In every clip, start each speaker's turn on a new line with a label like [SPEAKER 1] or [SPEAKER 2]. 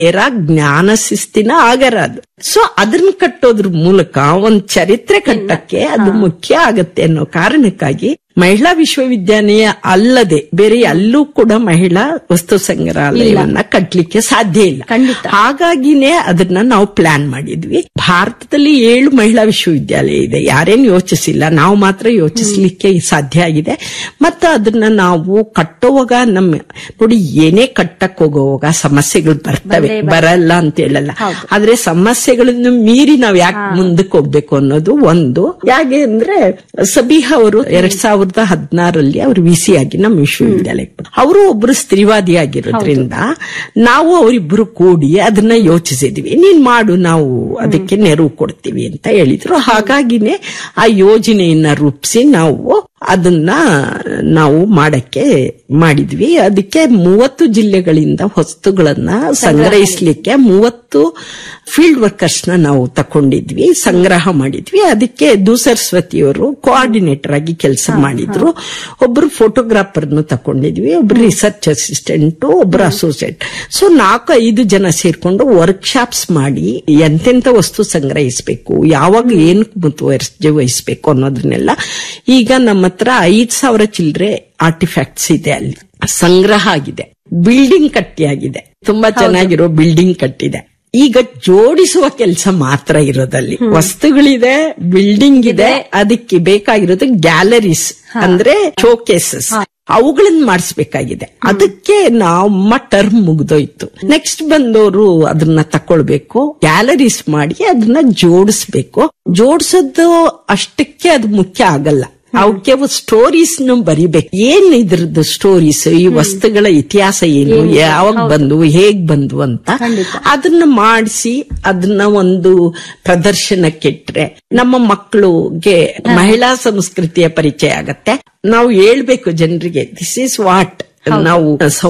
[SPEAKER 1] ಎರ ಜ್ಞಾನ ಶಿಸ್ತಿನ ಆಗರ ಅದು ಸೊ ಅದನ್ನ ಕಟ್ಟೋದ್ರ ಮೂಲಕ ಒಂದ್ ಚರಿತ್ರೆ ಕಟ್ಟಕ್ಕೆ ಅದು ಮುಖ್ಯ ಆಗತ್ತೆ ಅನ್ನೋ ಕಾರಣಕ್ಕಾಗಿ ಮಹಿಳಾ ವಿಶ್ವವಿದ್ಯಾಲಯ ಅಲ್ಲದೆ ಬೇರೆ ಎಲ್ಲೂ ಕೂಡ ಮಹಿಳಾ ವಸ್ತು ಸಂಗ್ರಹಾಲಯವನ್ನ ಕಟ್ಲಿಕ್ಕೆ ಸಾಧ್ಯ ಇಲ್ಲ
[SPEAKER 2] ಖಂಡಿತ.
[SPEAKER 1] ಹಾಗಾಗಿನೇ ಅದನ್ನ ನಾವು ಪ್ಲಾನ್ ಮಾಡಿದ್ವಿ ಭಾರತದಲ್ಲಿ ಏಳು ಮಹಿಳಾ ವಿಶ್ವವಿದ್ಯಾಲಯ ಇದೆ ಯಾರೇನು ಯೋಚಿಸಿಲ್ಲ ನಾವು ಮಾತ್ರ ಯೋಚಿಸ್ಲಿಕ್ಕೆ ಸಾಧ್ಯ ಆಗಿದೆ ಮತ್ತು ಅದನ್ನ ನಾವು ಕಟ್ಟುವಾಗ ನಮ್ಮ ನೋಡಿ ಏನೇ ಕಟ್ಟಕ್ ಹೋಗುವಾಗ ಸಮಸ್ಯೆಗಳು ಬರ್ತವೆ ಬರಲ್ಲ ಅಂತ ಹೇಳಲ್ಲ ಆದ್ರೆ ಸಮಸ್ಯೆಗಳನ್ನು ಮೀರಿ ನಾವ್ ಯಾಕೆ ಮುಂದಕ್ಕೆ ಹೋಗ್ಬೇಕು ಅನ್ನೋದು ಒಂದು ಯಾಕೆ ಅಂದ್ರೆ ಸಬಿಹಾ ಅವರು ಎರಡ್ ಸಾವಿರದ ಹದಿನಾರಲ್ಲಿ ಅವರು ವಿ ಸಿ ಆಗಿ ನಮ್ಮ ವಿಶ್ವವಿದ್ಯಾಲಯಕ್ಕೆ ಬಂದ್ರು. ಅವರು ಒಬ್ರು ಸ್ತ್ರೀವಾದಿ ಆಗಿರೋದ್ರಿಂದ ನಾವು ಅವರಿಬ್ರು ಕೂಡಿ ಅದನ್ನ ಯೋಚಿಸಿದ್ವಿ ನೀನ್ ಮಾಡು ನಾವು ಅದಕ್ಕೆ ನೆರವು ಕೊಡ್ತೀವಿ ಅಂತ ಹೇಳಿದ್ರು ಹಾಗಾಗಿನೇ ಆ ಯೋಜನೆಯನ್ನ ರೂಪಿಸಿ ನಾವು ಅದನ್ನ ನಾವು ಮಾಡಕ್ಕೆ ಮಾಡಿದ್ವಿ ಅದಕ್ಕೆ ಮೂವತ್ತು ಜಿಲ್ಲೆಗಳಿಂದ ವಸ್ತುಗಳನ್ನ ಸಂಗ್ರಹಿಸ್ಲಿಕ್ಕೆ ಮೂವತ್ತು ಫೀಲ್ಡ್ ವರ್ಕರ್ಸ್ ನ ನಾವು ತಕೊಂಡಿದ್ವಿ ಸಂಗ್ರಹ ಮಾಡಿದ್ವಿ ಅದಕ್ಕೆ ದೂಸರಸ್ವತಿಯವರು ಕೋಆರ್ಡಿನೇಟರ್ ಆಗಿ ಕೆಲಸ ಮಾಡಿದ್ರು ಒಬ್ರು ಫೋಟೋಗ್ರಾಫರ್ನು ತಕೊಂಡಿದ್ವಿ ಒಬ್ರು ರಿಸರ್ಚ್ ಅಸಿಸ್ಟೆಂಟ್ ಒಬ್ರು ಅಸೋಸಿಯೇಟ್ ಸೊ ನಾಲ್ಕು ಐದು ಜನ ಸೇರ್ಕೊಂಡು ವರ್ಕ್ಶಾಪ್ಸ್ ಮಾಡಿ ಎಂತೆಂತ ವಸ್ತು ಸಂಗ್ರಹಿಸಬೇಕು ಯಾವಾಗ ಏನ್ ಮುತುವರ್ಜಿ ವಹಿಸ್ಬೇಕು ಅನ್ನೋದನ್ನೆಲ್ಲ ಈಗ ನಮ್ಮ ಹತ್ರ ಐದ್ ಸಾವಿರ ಚಿಲ್ಲರೆ ಆರ್ಟಿಫ್ಯಾಕ್ಟ್ಸ್ ಇದೆ ಅಲ್ಲಿ ಸಂಗ್ರಹ ಆಗಿದೆ ಬಿಲ್ಡಿಂಗ್ ಕಟ್ಟಿ ಆಗಿದೆ ತುಂಬಾ ಚೆನ್ನಾಗಿರೋ ಬಿಲ್ಡಿಂಗ್ ಕಟ್ಟಿದೆ ಈಗ ಜೋಡಿಸುವ ಕೆಲಸ ಮಾತ್ರ ಇರೋದಲ್ಲಿ ವಸ್ತುಗಳಿದೆ ಬಿಲ್ಡಿಂಗ್ ಇದೆ ಅದಕ್ಕೆ ಬೇಕಾಗಿರೋದು ಗ್ಯಾಲರೀಸ್ ಅಂದ್ರೆ ಶೋಕೇಸಸ್ ಅವುಗಳನ್ನ ಮಾಡಿಸ್ಬೇಕಾಗಿದೆ ಅದಕ್ಕೆ ನಮ್ಮ ಟರ್ಮ್ ಮುಗ್ದೋಯ್ತು ನೆಕ್ಸ್ಟ್ ಬಂದವರು ಅದನ್ನ ತಕೊಳ್ಬೇಕು ಗ್ಯಾಲರೀಸ್ ಮಾಡಿ ಅದನ್ನ ಜೋಡಿಸ್ಬೇಕು ಜೋಡಿಸೋದು ಅಷ್ಟಕ್ಕೆ ಅದು ಮುಖ್ಯ ಆಗಲ್ಲ ಅವಕ್ಕೆ ಸ್ಟೋರೀಸ್ ಬರಿಬೇಕು ಏನ್ ಇದ್ರದ್ದು ಸ್ಟೋರೀಸ್ ಈ ವಸ್ತುಗಳ ಇತಿಹಾಸ ಏನು ಯಾವಾಗ ಬಂದು ಹೇಗ್ ಬಂದು ಅಂತ ಅದನ್ನ ಮಾಡಿಸಿ ಅದನ್ನ ಒಂದು ಪ್ರದರ್ಶನಕ್ಕಿಟ್ರೆ ನಮ್ಮ ಮಕ್ಕಳಿಗೆ ಮಹಿಳಾ ಸಂಸ್ಕೃತಿಯ ಪರಿಚಯ ಆಗತ್ತೆ ನಾವು ಹೇಳ್ಬೇಕು ಜನರಿಗೆ ದಿಸ್ ಈಸ್ ವಾಟ್ ನಾವು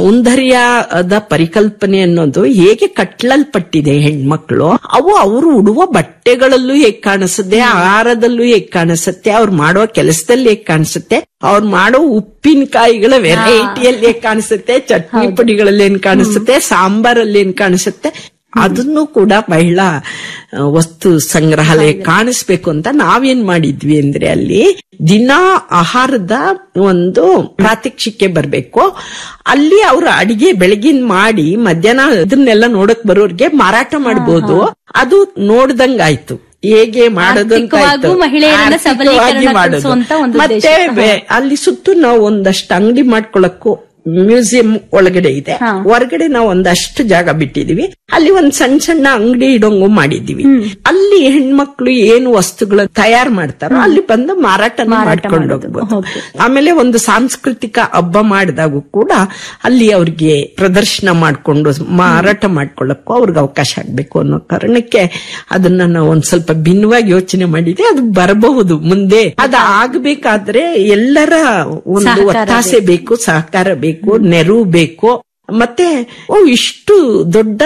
[SPEAKER 1] ಸೌಂದರ್ಯದ ಪರಿಕಲ್ಪನೆ ಅನ್ನೋದು ಹೇಗೆ ಕಟ್ಲಲ್ಪಟ್ಟಿದೆ ಹೆಣ್ಮಕ್ಳು ಅವು ಅವರು ಉಡುವ ಬಟ್ಟೆಗಳಲ್ಲೂ ಹೇಗ್ ಕಾಣಿಸುತ್ತೆ ಆಹಾರದಲ್ಲೂ ಹೇಗ್ ಕಾಣಿಸುತ್ತೆ ಅವ್ರು ಮಾಡೋ ಕೆಲಸದಲ್ಲಿ ಹೇಗ್ ಕಾಣಿಸುತ್ತೆ ಅವ್ರು ಮಾಡೋ ಉಪ್ಪಿನಕಾಯಿಗಳ ವೆರೈಟಿಯಲ್ಲಿ ಹೇಗ್ ಕಾಣಿಸುತ್ತೆ ಚಟ್ನಿ ಪುಡಿಗಳಲ್ಲಿ ಏನ್ ಕಾಣಿಸುತ್ತೆ ಸಾಂಬಾರಲ್ಲಿ ಏನ್ ಕಾಣಿಸುತ್ತೆ ಅದನ್ನು ಕೂಡ ಮಹಿಳಾ ಆ, ವಸ್ತು ಸಂಗ್ರಹಾಲಯ ಕಾಣಿಸ್ಬೇಕು ಅಂತ ನಾವೇನ್ ಮಾಡಿದ್ವಿ ಅಂದ್ರೆ ಅಲ್ಲಿ ದಿನಾ ಆಹಾರದ ಒಂದು ಪ್ರಾತ್ಯಕ್ಷಿಕೆ ಬರ್ಬೇಕು ಅಲ್ಲಿ ಅವ್ರು ಅಡಿಗೆ ಬೆಳಗಿನ ಮಾಡಿ ಮಧ್ಯಾಹ್ನ ಇದನ್ನೆಲ್ಲ ನೋಡಕ್ ಬರೋರ್ಗೆ ಮಾರಾಟ ಮಾಡಬಹುದು ಅದು ನೋಡ್ದಂಗಾಯ್ತು ಹೇಗೆ ಮಾಡೋದು ಅಂತ ಆಯ್ತು.
[SPEAKER 2] ಆರ್ಥಿಕವಾಗೂ ಮಹಿಳೆಯರನ್ನ
[SPEAKER 1] ಆರ್ಥಿಕವಾಗಿ
[SPEAKER 2] ಸಬಲೀಕರಣ
[SPEAKER 1] ಮಾಡೋದು.
[SPEAKER 2] ತೋರಿಸುವಂತ ಒಂದು
[SPEAKER 1] ಮತ್ತೆ
[SPEAKER 2] ಉದ್ದೇಶ.
[SPEAKER 1] ಬೆ- ಅಲ್ಲಿ ಸುತ್ತು ನಾವು ಒಂದಷ್ಟು ಅಂಗಡಿ ಮಾಡ್ಕೊಳಕ್ಕೂ ಮ್ಯೂಸಿಯಂ ಒಳಗಡೆ ಇದೆ ಹೊರಗಡೆ ನಾವು ಒಂದಷ್ಟು ಜಾಗ ಬಿಟ್ಟಿದೀವಿ ಅಲ್ಲಿ ಒಂದ್ ಸಣ್ಣ ಸಣ್ಣ ಅಂಗಡಿ ಇಡೋಂಗು ಮಾಡಿದೀವಿ ಅಲ್ಲಿ ಹೆಣ್ಮಕ್ಳು ಏನು ವಸ್ತುಗಳ ತಯಾರು ಮಾಡ್ತಾರೋ ಅಲ್ಲಿ ಬಂದು ಮಾರಾಟ ಮಾಡ್ಕೊಂಡು ಹೋಗ್ಬೋದು ಆಮೇಲೆ ಒಂದು ಸಾಂಸ್ಕೃತಿಕ ಹಬ್ಬ ಮಾಡಿದಾಗೂ ಕೂಡ ಅಲ್ಲಿ ಅವ್ರಿಗೆ ಪ್ರದರ್ಶನ ಮಾಡ್ಕೊಂಡು ಮಾರಾಟ ಮಾಡ್ಕೊಳ್ಳಕ್ಕೂ ಅವ್ರಿಗೆ ಅವಕಾಶ ಆಗ್ಬೇಕು ಅನ್ನೋ ಕಾರಣಕ್ಕೆ ಅದನ್ನ ನಾವು ಒಂದ್ ಸ್ವಲ್ಪ ಭಿನ್ನವಾಗಿ ಯೋಚನೆ ಮಾಡಿದ್ವಿ ಅದು ಬರಬಹುದು ಮುಂದೆ ಅದು ಆಗ್ಬೇಕಾದ್ರೆ ಎಲ್ಲರ ಒಂದು ಒತ್ತಾಸೆ ಬೇಕು ಸಹಕಾರ ಬೇಕು ನೆರವು ಬೇಕು ಮತ್ತೆ ಓ ಇಷ್ಟು ದೊಡ್ಡ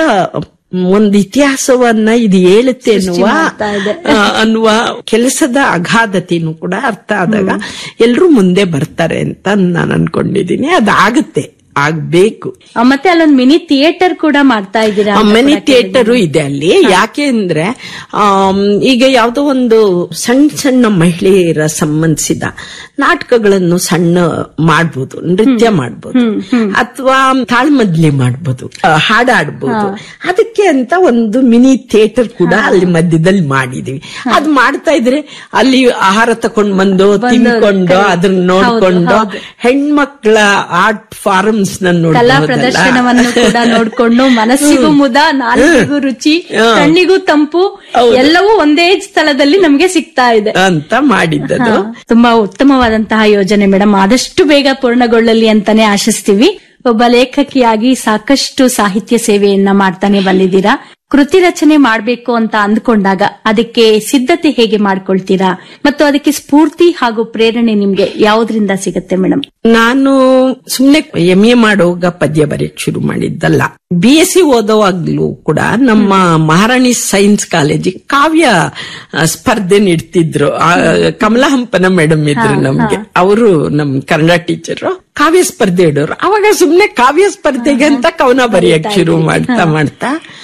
[SPEAKER 1] ಒಂದು ಇತಿಹಾಸವನ್ನ ಇದು ಹೇಳುತ್ತೆ ಅನ್ನುವ ಆ, ಅನ್ನುವ ಕೆಲಸದ ಅಗಾಧತೆನೂ ಕೂಡ ಅರ್ಥ ಆದಾಗ ಎಲ್ರೂ ಮುಂದೆ ಬರ್ತಾರೆ ಅಂತ ನಾನು ಅನ್ಕೊಂಡಿದೀನಿ ಅದಾಗುತ್ತೆ ಆಗ್ಬೇಕು
[SPEAKER 2] ಆ, ಮತ್ತೆ ಅಲ್ಲೊಂದು ಮಿನಿ ಥಿಯೇಟರ್ ಕೂಡ ಮಾಡ್ತಾ ಇದ್ದೀರಾ ಅಂತ
[SPEAKER 1] ಮಿನಿ
[SPEAKER 2] ಕೂಡ
[SPEAKER 1] ಥಿಯೇಟರ್ ಇದೆ ಅಲ್ಲಿ ಯಾಕೆ ಅಂದ್ರೆ ಆಮ್, ಈಗ ಯಾವ್ದೋ ಒಂದು ಸಣ್ಣ ಸಣ್ಣ ಮಹಿಳೆಯರ ಸಂಬಂಧಿಸಿದ ನಾಟಕಗಳನ್ನು ಸಣ್ಣ ಮಾಡ್ಬೋದು ನೃತ್ಯ ಮಾಡ್ಬೋದು ಅಥವಾ ತಾಳ್ಮದ್ಲಿ ಮಾಡ್ಬೋದು ಆ, ಹಾಡಾಡ್ಬೋದು ಅದಕ್ಕೆ ಅಂತ ಒಂದು ಮಿನಿ ಥಿಯೇಟರ್ ಕೂಡ ಅಲ್ಲಿ ಮಧ್ಯದಲ್ಲಿ ಮಾಡಿದೀವಿ ಅದ್ ಮಾಡ್ತಾ ಇದ್ರೆ ಅಲ್ಲಿ ಆಹಾರ ತಕೊಂಡ್ ಬಂದು ತಿನ್ಕೊಂಡು ಅದನ್ನ ನೋಡ್ಕೊಂಡು ಹೆಣ್ಮಕ್ಳ ಆರ್ಟ್ ಫಾರಮ್ಸ್
[SPEAKER 2] ಕಲಾ ಪ್ರದರ್ಶನವನ್ನು ಕೂಡ ನೋಡ್ಕೊಂಡು ಮನಸ್ಸಿಗೂ ಮುದ ನಾಲ್ಕಿಗೂ ರುಚಿ ಕಣ್ಣಿಗೂ ತಂಪು ಎಲ್ಲವೂ ಒಂದೇ ಸ್ಥಳದಲ್ಲಿ ನಮ್ಗೆ ಸಿಗ್ತಾ ಇದೆ
[SPEAKER 1] ಅಂತ ಮಾಡಿದ್ದದು
[SPEAKER 2] ತುಂಬಾ ಉತ್ತಮವಾದಂತಹ ಯೋಜನೆ ಮೇಡಮ್ ಆದಷ್ಟು ಬೇಗ ಪೂರ್ಣಗೊಳ್ಳಲಿ ಅಂತಾನೆ ಆಶಿಸ್ತೀವಿ ಒಬ್ಬ ಲೇಖಕಿಯಾಗಿ ಸಾಕಷ್ಟು ಸಾಹಿತ್ಯ ಸೇವೆಯನ್ನ ಮಾಡ್ತಾನೆ ಬಂದಿದ್ದೀರಾ ಕೃತಿ ರಚನೆ ಮಾಡ್ಬೇಕು ಅಂತ ಅಂದ್ಕೊಂಡಾಗ ಅದಕ್ಕೆ ಸಿದ್ಧತೆ ಹೇಗೆ ಮಾಡ್ಕೊಳ್ತೀರಾ ಮತ್ತು ಅದಕ್ಕೆ ಸ್ಫೂರ್ತಿ ಹಾಗೂ ಪ್ರೇರಣೆ ನಿಮ್ಗೆ ಯಾವುದರಿಂದ ಸಿಗುತ್ತೆ ಮೇಡಮ್
[SPEAKER 1] ನಾನು ಸುಮ್ನೆ ಎಂ ಎ ಮಾಡುವಾಗ ಪದ್ಯ ಬರೆಯಕ್ ಶುರು ಮಾಡಿದ್ದಲ್ಲ ಬಿ ಎಸ್ ಸಿ ಓದೋವಾಗ್ಲೂ ಕೂಡ ನಮ್ಮ ಮಹಾರಾಣಿ ಸೈನ್ಸ್ ಕಾಲೇಜಿಗೆ ಕಾವ್ಯ ಆ, ಸ್ಪರ್ಧೆ ನೀಡ್ತಿದ್ರು ಆ, ಕಮಲಾ ಹಂಪನ ಮೇಡಮ್ ಇದ್ರು ನಮ್ಗೆ ಅವರು ನಮ್ ಕನ್ನಡ ಟೀಚರ್ ಕಾವ್ಯ ಸ್ಪರ್ಧೆ ಇಡೋರು ಅವಾಗ ಸುಮ್ನೆ ಕಾವ್ಯ ಸ್ಪರ್ಧೆಗೆ ಅಂತ ಕವನ ಬರೆಯಕ್ ಶುರು ಮಾಡ್ತಾ ಮಾಡ್ತಾ